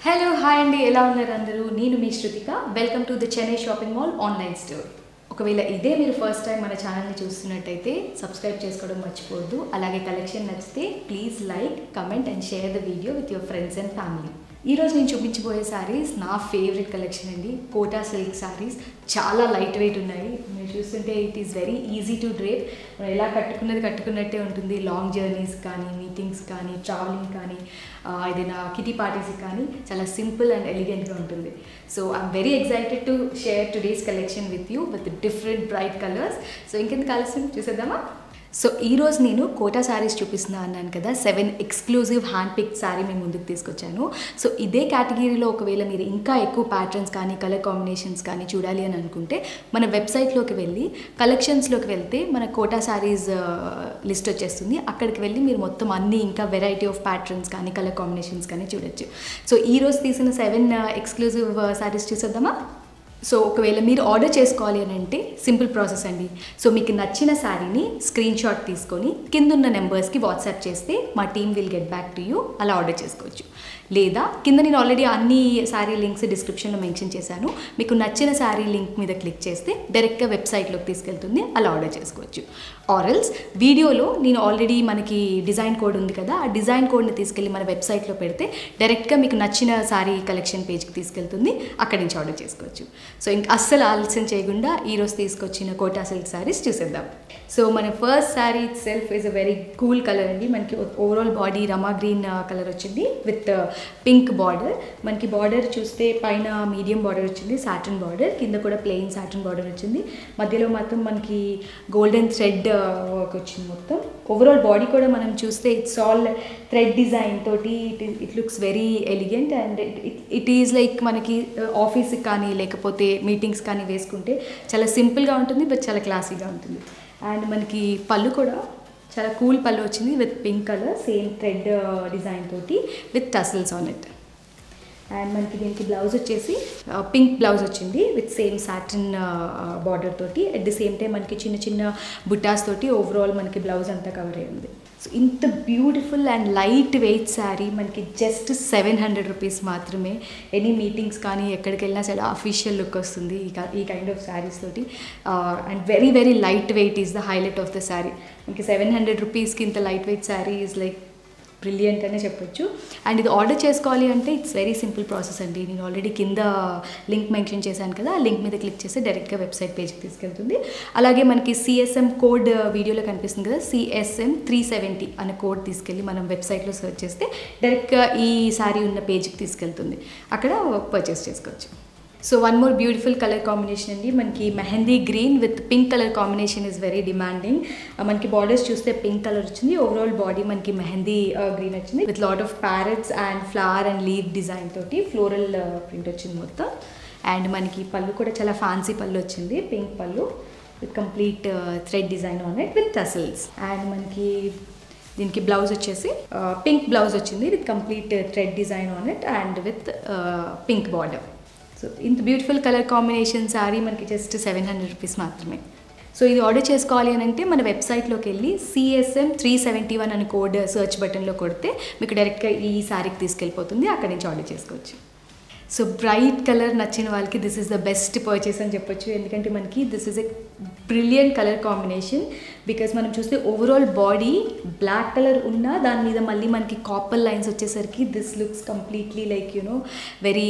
hello hi అండి ఎలా ఉన్నారు అందరూ నేను మీ Shruthika welcome to the Chennai shopping mall online store ఒకవేళ ఇదే మీరు ఫస్ట్ టైం మన ఛానల్ని చూస్తున్నట్టయితే సబ్స్క్రైబ్ చేసుకోవడం మర్చిపోవద్దు అలాగే కలెక్షన్ నచ్చితే please like comment and share the video with your friends and family ఈరోజు నేను చూపించబోయే శారీస్ నా ఫేవరెట్ కలెక్షన్ అండి కోటా సిల్క్ శారీస్ చాలా లైట్ వెయిట్ ఉన్నాయి మీరు చూస్తుంటే it is very easy to drape మనం ఎలా కట్టుకున్నది కట్టుకున్నట్టే ఉంటుంది లాంగ్ జర్నీస్ కానీ మీటింగ్స్ కానీ ట్రావెలింగ్ కానీ ఆ, ఏదైనా కిటీ పార్టీస్కి కానీ చాలా సింపుల్ అండ్ ఎలిగెంట్గా ఉంటుంది so I'm very excited to share today's collection with you with different bright colours so ఇంకెంత కలెక్షన్ చూసేద్దామా సో ఈరోజు నేను కోటా శారీస్ చూపిస్తున్నా అన్నాను కదా seven exclusive hand pick sari మేము ముందుకు తీసుకొచ్చాను సో ఇదే కేటగిరీలో ఒకవేళ మీరు ఇంకా ఎక్కువ ప్యాటర్న్స్ కానీ కలర్ కాంబినేషన్స్ కానీ చూడాలి అని అనుకుంటే మన వెబ్సైట్లోకి వెళ్ళి కలెక్షన్స్లోకి వెళ్తే మన కోటా శారీస్ లిస్ట్ వచ్చేస్తుంది అక్కడికి వెళ్ళి మీరు మొత్తం అన్ని ఇంకా వెరైటీ ఆఫ్ ప్యాటర్న్స్ కానీ కలర్ కాంబినేషన్స్ కానీ చూడొచ్చు సో ఈరోజు తీసిన సెవెన్ ఎక్స్క్లూజివ్ శారీస్ చూసేద్దామా సో ఒకవేళ మీరు ఆర్డర్ చేసుకోవాలి అని అంటే సింపుల్ ప్రాసెస్ అండి సో మీకు నచ్చిన శారీని స్క్రీన్ షాట్ తీసుకొని కిందున్న నెంబర్స్కి వాట్సాప్ చేస్తే మా team will get back to you అలా ఆర్డర్ చేసుకోవచ్చు లేదా కింద నేను ఆల్రెడీ అన్ని శారీ లింక్స్ డిస్క్రిప్షన్లో మెన్షన్ చేశాను మీకు నచ్చిన శారీ లింక్ మీద క్లిక్ చేస్తే డైరెక్ట్గా వెబ్సైట్లోకి తీసుకెళ్తుంది అలా ఆర్డర్ చేసుకోవచ్చు ఆరల్స్ వీడియోలో నేను ఆల్రెడీ మనకి డిజైన్ కోడ్ ఉంది కదా ఆ డిజైన్ కోడ్ని తీసుకెళ్ళి మన వెబ్సైట్లో పెడితే డైరెక్ట్గా మీకు నచ్చిన శారీ కలెక్షన్ పేజ్కి తీసుకెళ్తుంది అక్కడి నుంచి ఆర్డర్ చేసుకోవచ్చు సో ఇంక అస్సలు ఆలస్యం చేయకుండా ఈరోజు తీసుకొచ్చిన కోటా సిల్క్ శారీస్ చూసేద్దాం సో మన first sari self is a very cool colour అండి మనకి overall body Rama green colour వచ్చింది విత్ పింక్ బార్డర్ మనకి బార్డర్ చూస్తే పైన మీడియం బార్డర్ వచ్చింది సాటన్ బార్డర్ కింద కూడా ప్లెయిన్ సాటన్ బార్డర్ వచ్చింది మధ్యలో మాత్రం మనకి గోల్డెన్ థ్రెడ్ వర్క్ వచ్చింది మొత్తం ఓవరాల్ బాడీ కూడా మనం చూస్తే ఇట్స్ ఆల్ థ్రెడ్ డిజైన్ తోటి it it looks very elegant and it is like మనకి ఆఫీస్కి కానీ లేకపోతే మీటింగ్స్ కానీ వేసుకుంటే చాలా సింపుల్గా ఉంటుంది బట్ చాలా క్లాసీగా ఉంటుంది అండ్ మనకి పళ్ళు కూడా చాలా కూల్ పళ్ళు వచ్చింది with pink colour same thread design తోటి with tassels on it and మనకి దీనికి బ్లౌజ్ వచ్చేసి పింక్ బ్లౌజ్ వచ్చింది విత్ సేమ్ సాటిన్ బార్డర్ తోటి అట్ ది సేమ్ టైం మనకి చిన్న చిన్న బుట్టాస్ తోటి ఓవరాల్ మనకి బ్లౌజ్ అంతా కవర్ అయి ఉంది సో ఇంత beautiful and light weight sari మనకి జస్ట్ సెవెన్ హండ్రెడ్ రూపీస్ మాత్రమే ఎనీ మీటింగ్స్ కానీ ఎక్కడికి వెళ్ళినా చాలా అఫీషియల్ లుక్ వస్తుంది ఈ క- ఈ కైండ్ ఆఫ్ శారీస్ తోటి and very very light weight is the highlight of the sari మనకి సెవెన్ హండ్రెడ్ రూపీస్కి ఇంత light weight sari is like brilliant అనే చెప్పొచ్చు అండ్ ఇది ఆర్డర్ చేసుకోవాలి అంటే ఇట్స్ వెరీ సింపుల్ ప్రాసెస్ అండి నేను ఆల్రెడీ కింద లింక్ మెన్షన్ చేశాను కదా ఆ లింక్ మీద క్లిక్ చేస్తే డైరెక్ట్గా వెబ్సైట్ పేజ్కి తీసుకెళ్తుంది అలాగే మనకి సిఎస్ఎం కోడ్ వీడియోలో కనిపిస్తుంది కదా సిఎస్ఎం త్రీ సెవెంటీ అనే కోడ్ తీసుకెళ్ళి మనం వెబ్సైట్లో సెర్చ్ చేస్తే డైరెక్ట్గా ఈ శారీ ఉన్న పేజ్కి తీసుకెళ్తుంది అక్కడ పర్చేస్ చేసుకోవచ్చు so one more beautiful colour combination అండి మనకి mehndi green with pink colour combination is very demanding మనకి బార్డర్స్ చూస్తే పింక్ కలర్ వచ్చింది ఓవరాల్ బాడీ మనకి మెహందీ గ్రీన్ వచ్చింది with lot of parrots and flower and leaf design తోటి ఫ్లోరల్ ప్రింట్ వచ్చింది మొత్తం అండ్ మనకి పళ్ళు కూడా చాలా ఫ్యాన్సీ పళ్ళు వచ్చింది pink pallu with complete thread design on it with tassels and మనకి దీనికి బ్లౌజ్ వచ్చేసి పింక్ బ్లౌజ్ వచ్చింది with complete thread design on it and with pink border so ఇంత బ్యూటిఫుల్ కలర్ కాంబినేషన్ శారీ మనకి జస్ట్ సెవెన్ హండ్రెడ్ రూపీస్ మాత్రమే so ఇది order చేసుకోవాలి అని అంటే మన వెబ్సైట్లోకి వెళ్ళి సిఎస్ఎం త్రీ సెవెంటీ వన్ అని కోడ్ సెర్చ్ బటన్లో కొడితే మీకు డైరెక్ట్గా ఈ శారీకి తీసుకెళ్ళిపోతుంది అక్కడి నుంచి ఆర్డర్ చేసుకోవచ్చు సో బ్రైట్ కలర్ నచ్చిన వాళ్ళకి this is the best purchase అని చెప్పొచ్చు ఎందుకంటే మనకి this is a brilliant colour combination because మనం చూస్తే ఓవరాల్ బాడీ బ్లాక్ కలర్ ఉన్నా దాని మీద మళ్ళీ మనకి కాపర్ లైన్స్ వచ్చేసరికి this looks completely like you know very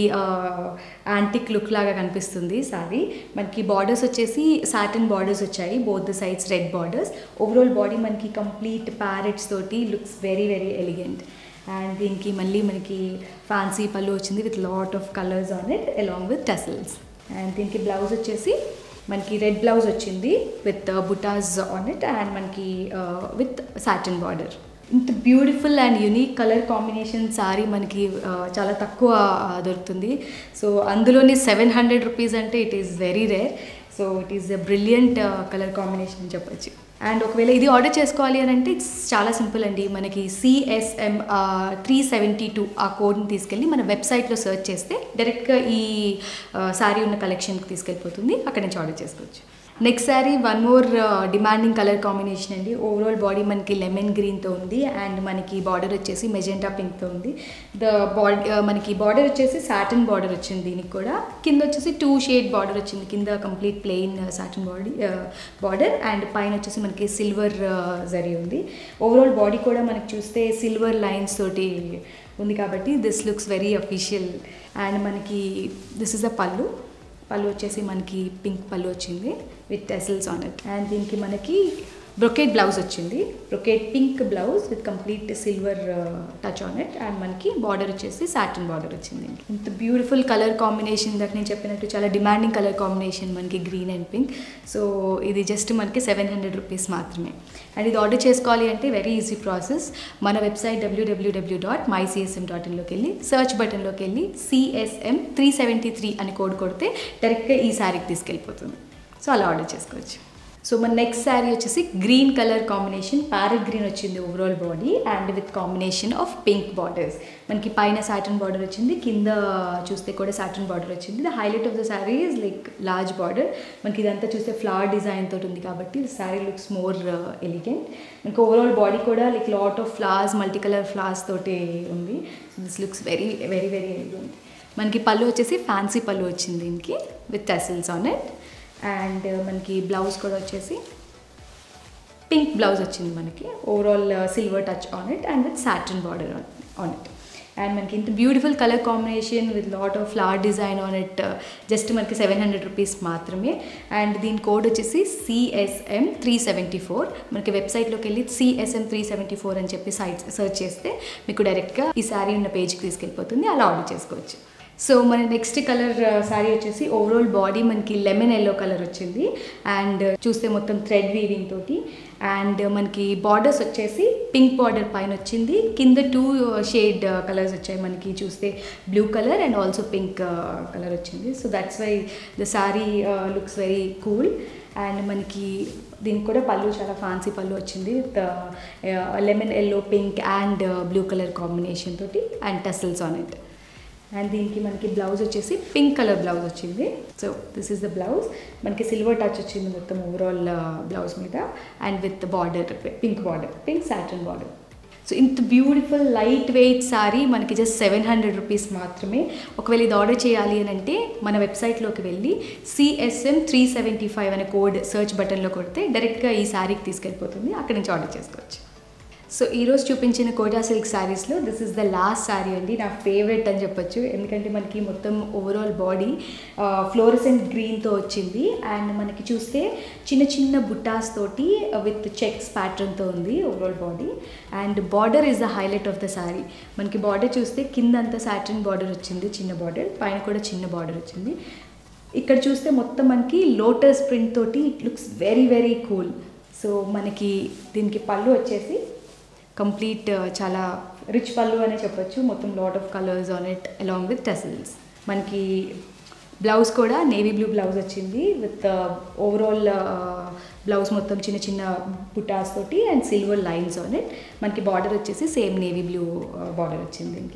antique look లాగా కనిపిస్తుంది సారీ మనకి బార్డర్స్ వచ్చేసి సాటిన్ బార్డర్స్ వచ్చాయి both the sides red borders overall body మనకి కంప్లీట్ ప్యారెట్స్ తోటి looks very very elegant and దీనికి మళ్ళీ మనకి ఫ్యాన్సీ పళ్ళు వచ్చింది with lot of colours on it along with tassels and దీనికి బ్లౌజ్ వచ్చేసి మనకి రెడ్ బ్లౌజ్ వచ్చింది with butas on it and మనకి విత్ సాటిన్ బార్డర్ ఇంత beautiful and unique colour combination sari మనకి ఆ, చాలా తక్కువ ఆ, దొరుకుతుంది సో అందులోని సెవెన్ హండ్రెడ్ రూపీస్ అంటే it is very rare so it is a brilliant colour combination అని చెప్పొచ్చు అండ్ ఒకవేళ ఇది ఆర్డర్ చేసుకోవాలి అని అంటే ఇట్స్ చాలా సింపుల్ అండి మనకి సిఎస్ఎం త్రీ సెవెంటీ టూ ఆ కోడ్ని తీసుకెళ్ళి మన వెబ్సైట్లో సెర్చ్ చేస్తే డైరెక్ట్గా ఈ శారీ ఉన్న కలెక్షన్కి తీసుకెళ్ళిపోతుంది అక్కడి నుంచి ఆర్డర్ చేసుకోవచ్చు next sari one more demanding colour combination అండి ఓవరాల్ బాడీ మనకి లెమన్ గ్రీన్తో ఉంది అండ్ మనకి బార్డర్ వచ్చేసి మెజెంటా పింక్తో ఉంది ద బాడీ మనకి బార్డర్ వచ్చేసి సాటన్ బార్డర్ వచ్చింది దీనికి కూడా కింద వచ్చేసి టూ షేడ్ బార్డర్ వచ్చింది కింద complete plain satin body border and పైన వచ్చేసి మనకి సిల్వర్ జరీ ఉంది ఓవరాల్ బాడీ కూడా మనకి చూస్తే సిల్వర్ లైన్స్ తోటి ఉంది కాబట్టి this looks very official and మనకి దిస్ ఇస్ అ పళ్ళు పళ్ళు వచ్చేసి మనకి పింక్ పళ్ళు వచ్చింది with tassels on it and దీనికి మనకి బ్రొకేట్ బ్లౌజ్ వచ్చింది brocade pink blouse with complete silver touch on it and మనకి బార్డర్ వచ్చేసి సాటిన్ బార్డర్ వచ్చింది ఇంత బ్యూటిఫుల్ కలర్ కాంబినేషన్ దాకా నేను చెప్పినట్టు చాలా డిమాండింగ్ కలర్ కాంబినేషన్ మనకి గ్రీన్ అండ్ పింక్ సో ఇది జస్ట్ మనకి సెవెన్ హండ్రెడ్ రూపీస్ మాత్రమే అండ్ ఇది ఆర్డర్ చేసుకోవాలి అంటే వెరీ ఈజీ ప్రాసెస్ మన website W W W dot my CSM dot ఇన్లోకి వెళ్ళి సర్చ్ బటన్లోకి వెళ్ళి సిఎస్ఎం త్రీ సెవెంటీ త్రీ అని కోడ్ కొడితే డైరెక్ట్గా ఈ శారీకి తీసుకెళ్ళిపోతుంది సో అలా ఆర్డర్ చేసుకోవచ్చు సో మన నెక్స్ట్ శారీ వచ్చేసి green colour combination parrot green వచ్చింది overall body and with combination of pink borders మనకి పైన సాటన్ బార్డర్ వచ్చింది కింద చూస్తే కూడా సాటన్ బార్డర్ వచ్చింది the highlight of the sari is like large border మనకి ఇదంతా చూస్తే ఫ్లవర్ డిజైన్ తోటి ఉంది కాబట్టి శారీ లుక్స్ మోర్ ఎలిగెంట్ మనకి ఓవరాల్ బాడీ కూడా like lot of flowers multi colour flowers తోటి ఉంది this looks very very very elegant మనకి పళ్ళు వచ్చేసి ఫ్యాన్సీ పళ్ళు వచ్చింది దీనికి with tassels on it and మనకి బ్లౌజ్ కూడా వచ్చేసి పింక్ బ్లౌజ్ వచ్చింది మనకి overall silver touch on it and with satin border on it and మనకి ఇంత beautiful colour combination with lot of flower design on it just మనకి seven hundred rupees మాత్రమే and దీని కోడ్ వచ్చేసి సిఎస్ఎం త్రీ సెవెంటీ ఫోర్ మనకి వెబ్సైట్లోకి వెళ్ళి CSM three seventy four అని చెప్పి సైట్ సెర్చ్ చేస్తే మీకు డైరెక్ట్గా ఈ శారీ ఉన్న పేజ్కి తీసుకెళ్ళిపోతుంది అలా ఆర్డర్ చేసుకోవచ్చు సో మన నెక్స్ట్ కలర్ శారీ వచ్చేసి ఓవరాల్ బాడీ మనకి లెమన్ ఎల్లో కలర్ వచ్చింది అండ్ చూస్తే మొత్తం థ్రెడ్ వీవింగ్ తోటి అండ్ మనకి బార్డర్స్ వచ్చేసి పింక్ బార్డర్ పైన వచ్చింది కింద టూ షేడ్ కలర్స్ వచ్చాయి మనకి చూస్తే blue colour and also pink colour వచ్చింది so that's why the sari looks very cool and మనకి దీనికి కూడా పళ్ళు చాలా ఫ్యాన్సీ పళ్ళు వచ్చింది with lemon yellow pink and blue colour combination తోటి and tassels on it and దీనికి మనకి బ్లౌజ్ వచ్చేసి పింక్ కలర్ బ్లౌజ్ వచ్చింది so this is the blouse మనకి సిల్వర్ టచ్ వచ్చింది మొత్తం ఓవరాల్ బ్లౌజ్ మీద and with border pink border pink satin border so ఇంత బ్యూటిఫుల్ లైట్ వెయిట్ సారీ మనకి జస్ట్ సెవెన్ హండ్రెడ్ రూపీస్ మాత్రమే ఒకవేళ ఇది ఆర్డర్ చేయాలి అని అంటే మన వెబ్సైట్లోకి వెళ్ళి సిఎస్ఎం త్రీ సెవెంటీ ఫైవ్ అనే కోడ్ సర్చ్ బటన్లో కొడితే డైరెక్ట్గా ఈ శారీకి తీసుకెళ్ళిపోతుంది అక్కడి నుంచి ఆర్డర్ చేసుకోవచ్చు సో ఈరోజు చూపించిన కోటా సిల్క్ శారీస్లో this is the last sari అండి నా ఫేవరెట్ అని చెప్పొచ్చు ఎందుకంటే మనకి మొత్తం ఓవరాల్ బాడీ ఫ్లోరసెంట్ గ్రీన్తో వచ్చింది అండ్ మనకి చూస్తే చిన్న చిన్న బుట్టాస్ తోటి విత్ చెక్స్ ప్యాటర్న్తో ఉంది overall body and border is the highlight of the sari మనకి బార్డర్ చూస్తే కింద అంతా సాటర్న్ బార్డర్ వచ్చింది చిన్న బార్డర్ పైన కూడా చిన్న బార్డర్ వచ్చింది ఇక్కడ చూస్తే మొత్తం మనకి లోటస్ ప్రింట్ తోటి it looks very very cool so మనకి దీనికి పళ్ళు వచ్చేసి కంప్లీట్ చాలా రిచ్ పళ్ళు అనే చెప్పొచ్చు మొత్తం lot of colours on it along with tassels మనకి బ్లౌజ్ కూడా నేవీ బ్లూ బ్లౌజ్ వచ్చింది విత్ ఓవరాల్ బ్లౌజ్ మొత్తం చిన్న చిన్న బుటాస్ తోటి and silver lines on it మనకి బార్డర్ వచ్చేసి సేమ్ నేవీ బ్లూ బార్డర్ వచ్చింది దీనికి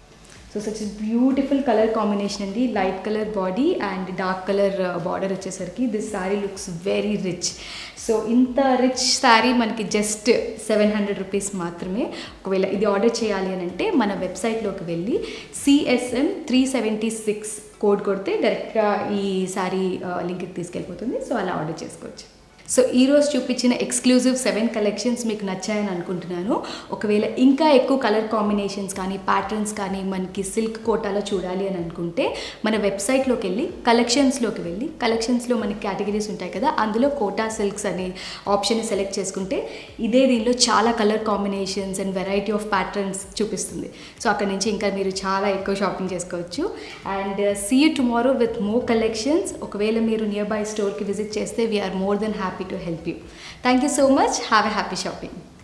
so such beautiful colour combination అండి light colour body and dark colour border వచ్చేసరికి this sari looks very rich so ఇంత రిచ్ శారీ మనకి జస్ట్ సెవెన్ హండ్రెడ్ రూపీస్ మాత్రమే ఒకవేళ ఇది ఆర్డర్ చేయాలి అని అంటే మన వెబ్సైట్లోకి వెళ్ళి CSM three seventy six code కొడితే డైరెక్ట్గా ఈ శారీ లింక్కి తీసుకెళ్ళిపోతుంది సో అలా ఆర్డర్ చేసుకోవచ్చు సో ఈరోజు చూపించిన ఎక్స్క్లూజివ్ సెవెన్ కలెక్షన్స్ మీకు నచ్చాయని అనుకుంటున్నాను ఒకవేళ ఇంకా ఎక్కువ కలర్ కాంబినేషన్స్ కానీ ప్యాటర్న్స్ కానీ మనకి సిల్క్ కోటాలో చూడాలి అని అనుకుంటే మన వెబ్సైట్లోకి వెళ్ళి కలెక్షన్స్లోకి వెళ్ళి కలెక్షన్స్లో మనకి కేటగిరీస్ ఉంటాయి కదా అందులో కోటా సిల్క్స్ అనే ఆప్షన్ సెలెక్ట్ చేసుకుంటే ఇదే దీనిలో చాలా colour combinations and variety of patterns చూపిస్తుంది సో అక్కడ నుంచి ఇంకా మీరు చాలా ఎక్కువ షాపింగ్ చేసుకోవచ్చు and see you tomorrow with more collections ఒకవేళ మీరు నియర్ బై స్టోర్కి విజిట్ చేస్తే we're more than happy to help you thank you so much have a happy shopping